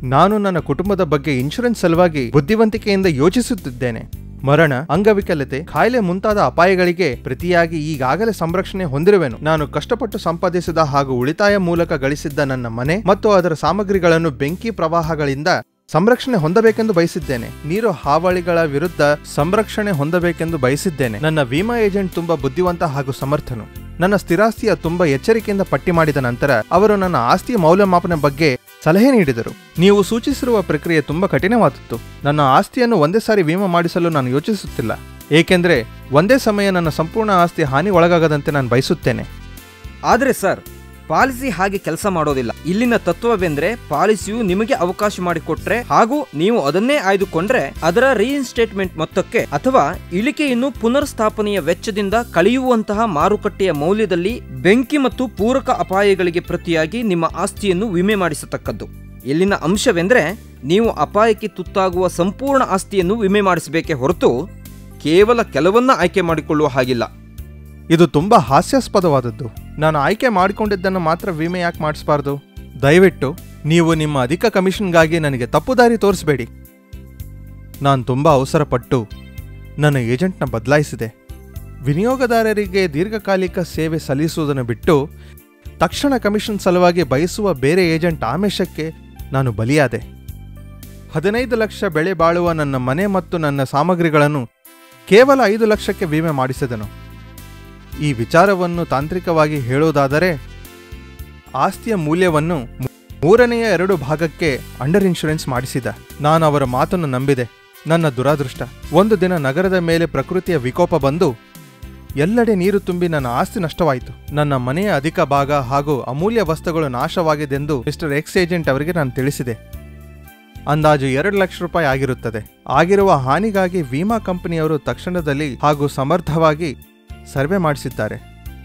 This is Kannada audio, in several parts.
ನಾನು ನನ್ನ ಕುಟುಂಬದ ಬಗ್ಗೆ ಇನ್ಶೂರೆನ್ಸ್ ಸಲುವಾಗಿ ಬುದ್ಧಿವಂತಿಕೆಯಿಂದ ಯೋಚಿಸುತ್ತಿದ್ದೇನೆ ಮರಣ ಅಂಗವಿಕಲತೆ ಕಾಯಿಲೆ ಮುಂತಾದ ಅಪಾಯಗಳಿಗೆ ಪ್ರತಿಯಾಗಿ ಈಗಾಗಲೇ ಸಂರಕ್ಷಣೆ ಹೊಂದಿರುವೆನು ನಾನು ಕಷ್ಟಪಟ್ಟು ಸಂಪಾದಿಸಿದ ಹಾಗೂ ಉಳಿತಾಯ ಮೂಲಕ ಗಳಿಸಿದ್ದ ನನ್ನ ಮನೆ ಮತ್ತು ಅದರ ಸಾಮಗ್ರಿಗಳನ್ನು ಬೆಂಕಿ ಪ್ರವಾಹಗಳಿಂದ ಸಂರಕ್ಷಣೆ ಹೊಂದಬೇಕೆಂದು ಬಯಸಿದ್ದೇನೆ ನೀರು ಹಾವಳಿಗಳ ವಿರುದ್ಧ ಸಂರಕ್ಷಣೆ ಹೊಂದಬೇಕೆಂದು ಬಯಸಿದ್ದೇನೆ ನನ್ನ ವಿಮಾ ಏಜೆಂಟ್ ತುಂಬಾ ಬುದ್ಧಿವಂತ ಹಾಗೂ ಸಮರ್ಥನು ನನ್ನ ಸ್ಥಿರಾಸ್ತಿಯ ತುಂಬಾ ಎಚ್ಚರಿಕೆಯಿಂದ ಪಟ್ಟಿ ಮಾಡಿದ ನಂತರ ಅವರು ನನ್ನ ಆಸ್ತಿಯ ಮೌಲ್ಯಮಾಪನ ಬಗ್ಗೆ ಸಲಹೆ ನೀಡಿದರು ನೀವು ಸೂಚಿಸಿರುವ ಪ್ರಕ್ರಿಯೆ ತುಂಬಾ ಕಠಿಣವಾದದ್ದು ನನ್ನ ಆಸ್ತಿಯನ್ನು ಒಂದೇ ಸಾರಿ ವಿಮಾ ಮಾಡಿಸಲು ನಾನು ಯೋಚಿಸುತ್ತಿಲ್ಲ ಏಕೆಂದರೆ ಒಂದೇ ಸಮಯ ನನ್ನ ಸಂಪೂರ್ಣ ಆಸ್ತಿ ಹಾನಿ ಒಳಗಾಗದಂತೆ ನಾನು ಬಯಸುತ್ತೇನೆ ಆದರೆ ಸರ್ ಪಾಲಿಸಿ ಹಾಗೆ ಕೆಲಸ ಮಾಡೋದಿಲ್ಲ ಇಲ್ಲಿನ ತತ್ವವೆಂದ್ರೆ ಪಾಲಿಸಿಯು ನಿಮಗೆ ಅವಕಾಶ ಮಾಡಿಕೊಟ್ರೆ ಹಾಗೂ ನೀವು ಅದನ್ನೇ ಆಯ್ದುಕೊಂಡ್ರೆ ಅದರ ರೀಇನ್ಸ್ಟೇಟ್ಮೆಂಟ್ ಮೊತ್ತಕ್ಕೆ ಅಥವಾ ಇಳಿಕೆಯನ್ನು ಪುನರ್ಸ್ಥಾಪನೆಯ ವೆಚ್ಚದಿಂದ ಕಳೆಯುವಂತಹ ಮಾರುಕಟ್ಟೆಯ ಮೌಲ್ಯದಲ್ಲಿ ಬೆಂಕಿ ಮತ್ತು ಪೂರಕ ಅಪಾಯಗಳಿಗೆ ಪ್ರತಿಯಾಗಿ ನಿಮ್ಮ ಆಸ್ತಿಯನ್ನು ವಿಮೆ ಮಾಡಿಸತಕ್ಕದ್ದು ಇಲ್ಲಿನ ಅಂಶವೆಂದ್ರೆ ನೀವು ಅಪಾಯಕ್ಕೆ ತುತ್ತಾಗುವ ಸಂಪೂರ್ಣ ಆಸ್ತಿಯನ್ನು ವಿಮೆ ಮಾಡಿಸಬೇಕೇ ಹೊರತು ಕೇವಲ ಕೆಲವನ್ನ ಆಯ್ಕೆ ಮಾಡಿಕೊಳ್ಳುವ ಹಾಗಿಲ್ಲ ಇದು ತುಂಬಾ ಹಾಸ್ಯಾಸ್ಪದವಾದದ್ದು ನಾನು ಆಯ್ಕೆ ಮಾಡಿಕೊಂಡಿದ್ದನ್ನು ಮಾತ್ರ ವಿಮೆ ಯಾಕೆ ಮಾಡಿಸಬಾರ್ದು ದಯವಿಟ್ಟು ನೀವು ನಿಮ್ಮ ಅಧಿಕ ಕಮಿಷನ್ಗಾಗಿ ನನಗೆ ತಪ್ಪು ದಾರಿ ತೋರಿಸಬೇಡಿ ನಾನು ತುಂಬಾ ಅವಸರಪಟ್ಟು ನನ್ನ ಏಜೆಂಟ್ನ ಬದಲಾಯಿಸಿದೆ ವಿನಿಯೋಗದಾರರಿಗೆ ದೀರ್ಘಕಾಲಿಕ ಸೇವೆ ಸಲ್ಲಿಸುವುದನ್ನು ಬಿಟ್ಟು ತಕ್ಷಣ ಕಮಿಷನ್ ಸಲುವಾಗಿ ಬಯಸುವ ಬೇರೆ ಏಜೆಂಟ್ ಆಮಿಷಕ್ಕೆ ನಾನು ಬಲಿಯಾದೆ ಹದಿನೈದು ಲಕ್ಷ ಬೆಳೆ ಬಾಳುವ ನನ್ನ ಮನೆ ಮತ್ತು ನನ್ನ ಸಾಮಗ್ರಿಗಳನ್ನು ಕೇವಲ ಐದು ಲಕ್ಷಕ್ಕೆ ವಿಮೆ ಮಾಡಿಸಿದನು ಈ ವಿಚಾರವನ್ನು ತಾಂತ್ರಿಕವಾಗಿ ಹೇಳುವುದಾದರೆ ಆಸ್ತಿಯ ಮೂಲ್ಯವನ್ನು ಮೂ- ಮೂರನೆಯ ಎರಡು ಭಾಗಕ್ಕೆ ಅಂಡರ್ ಇನ್ಶೂರೆನ್ಸ್ ಮಾಡಿಸಿದ ನಾನು ಅವರ ಮಾತನ್ನು ನಂಬಿದೆ ನನ್ನ ದುರಾದೃಷ್ಟ ಒಂದು ದಿನ ನಗರದ ಮೇಲೆ ಪ್ರಕೃತಿಯ ವಿಕೋಪ ಬಂದು ಎಲ್ಲೆಡೆ ನೀರು ತುಂಬಿ ನನ್ನ ಆಸ್ತಿ ನಷ್ಟವಾಯಿತು ನನ್ನ ಮನೆಯ ಅಧಿಕ ಭಾಗ ಹಾಗೂ ಅಮೂಲ್ಯ ವಸ್ತುಗಳು ನಾಶವಾಗಿದೆಂದು ಮಿಸ್ಟರ್ ಎಕ್ಸ್ ಏಜೆಂಟ್ ಅವರಿಗೆ ನಾನು ತಿಳಿಸಿದೆ ಅಂದಾಜು ಎರಡು ಲಕ್ಷ ರೂಪಾಯಿ ಆಗಿರುತ್ತದೆ ಆಗಿರುವ ಹಾನಿಗಾಗಿ ವಿಮಾ ಕಂಪನಿಯವರು ತಕ್ಷಣದಲ್ಲಿ ಹಾಗೂ ಸಮರ್ಥವಾಗಿ ಸರ್ವೆ ಮಾಡಿಸಿದ್ದಾರೆ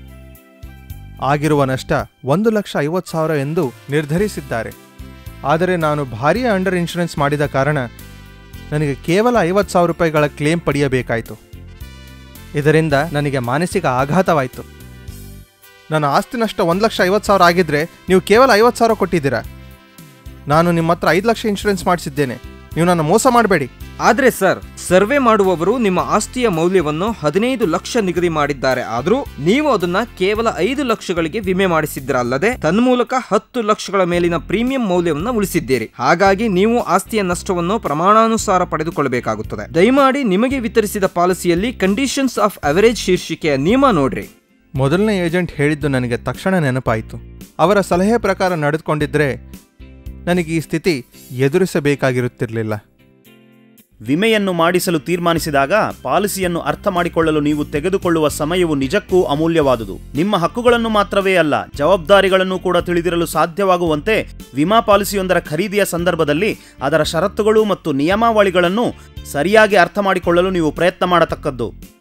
ಆಗಿರುವ ನಷ್ಟ ಒಂದು ಲಕ್ಷ ಐವತ್ತು ಸಾವಿರ ಎಂದು ನಿರ್ಧರಿಸಿದ್ದಾರೆ ಆದರೆ ನಾನು ಭಾರೀ ಅಂಡರ್ ಇನ್ಶೂರೆನ್ಸ್ ಮಾಡಿದ ಕಾರಣ ನನಗೆ ಕೇವಲ ಐವತ್ತು ಸಾವಿರ ರೂಪಾಯಿಗಳ ಕ್ಲೇಮ್ ಪಡೆಯಬೇಕಾಯಿತು ಇದರಿಂದ ನನಗೆ ಮಾನಸಿಕ ಆಘಾತವಾಯಿತು ನನ್ನ ಆಸ್ತಿ ನಷ್ಟ ಒಂದು ಲಕ್ಷ ಐವತ್ತು ಸಾವಿರ ಆಗಿದ್ರೆ ನೀವು ಕೇವಲ ಐವತ್ತು ಸಾವಿರ ಕೊಟ್ಟಿದ್ದೀರಾ ನಾನು ನಿಮ್ಮ ಹತ್ರ ಐದು ಲಕ್ಷ ಇನ್ಶೂರೆನ್ಸ್ ಮಾಡಿಸಿದ್ದೇನೆ ನೀವು ನನ್ನ ಮೋಸ ಮಾಡಬೇಡಿ ಆದ್ರೆ ಸರ್ ಸರ್ವೆ ಮಾಡುವವರು ನಿಮ್ಮ ಆಸ್ತಿಯ ಮೌಲ್ಯವನ್ನು ಹದಿನೈದು ಲಕ್ಷ ನಿಗದಿ ಮಾಡಿದ್ದಾರೆ ಆದ್ರೂ ನೀವು ಅದನ್ನ ಕೇವಲ ಐದು ಲಕ್ಷಗಳಿಗೆ ವಿಮೆ ಮಾಡಿಸಿದ್ರಲ್ಲದೆ ತನ್ಮೂಲಕ ಹತ್ತು ಲಕ್ಷಗಳ ಮೇಲಿನ ಪ್ರೀಮಿಯಂ ಮೌಲ್ಯವನ್ನು ಉಳಿಸಿದ್ದೀರಿ ಹಾಗಾಗಿ ನೀವು ಆಸ್ತಿಯ ನಷ್ಟವನ್ನು ಪ್ರಮಾಣಾನುಸಾರ ಪಡೆದುಕೊಳ್ಳಬೇಕಾಗುತ್ತದೆ ದಯಮಾಡಿ ನಿಮಗೆ ವಿತರಿಸಿದ ಪಾಲಿಸಿಯಲ್ಲಿ ಕಂಡೀಷನ್ಸ್ ಆಫ್ ಅವರೇಜ್ ಶೀರ್ಷಿಕೆಯ ನಿಯಮ ನೋಡ್ರಿ ಮೊದಲನೇ ಏಜೆಂಟ್ ಹೇಳಿದ್ದು ನನಗೆ ತಕ್ಷಣ ನೆನಪಾಯಿತು ಅವರ ಸಲಹೆ ಪ್ರಕಾರ ನಡೆದುಕೊಂಡಿದ್ರೆ ನನಗೆ ಈ ಸ್ಥಿತಿ ಎದುರಿಸಬೇಕಾಗಿರುತ್ತಿರಲಿಲ್ಲ ವಿಮೆಯನ್ನು ಮಾಡಿಸಲು ತೀರ್ಮಾನಿಸಿದಾಗ ಪಾಲಿಸಿಯನ್ನು ಅರ್ಥ ಮಾಡಿಕೊಳ್ಳಲು ನೀವು ತೆಗೆದುಕೊಳ್ಳುವ ಸಮಯವು ನಿಜಕ್ಕೂ ಅಮೂಲ್ಯವಾದುದು ನಿಮ್ಮ ಹಕ್ಕುಗಳನ್ನು ಮಾತ್ರವೇ ಅಲ್ಲ ಜವಾಬ್ದಾರಿಗಳನ್ನು ಕೂಡ ತಿಳಿದಿರಲು ಸಾಧ್ಯವಾಗುವಂತೆ ವಿಮಾ ಪಾಲಿಸಿಯೊಂದರ ಖರೀದಿಯ ಸಂದರ್ಭದಲ್ಲಿ ಅದರ ಷರತ್ತುಗಳು ಮತ್ತು ನಿಯಮಾವಳಿಗಳನ್ನು ಸರಿಯಾಗಿ ಅರ್ಥ ಮಾಡಿಕೊಳ್ಳಲು ನೀವು ಪ್ರಯತ್ನ ಮಾಡತಕ್ಕದ್ದು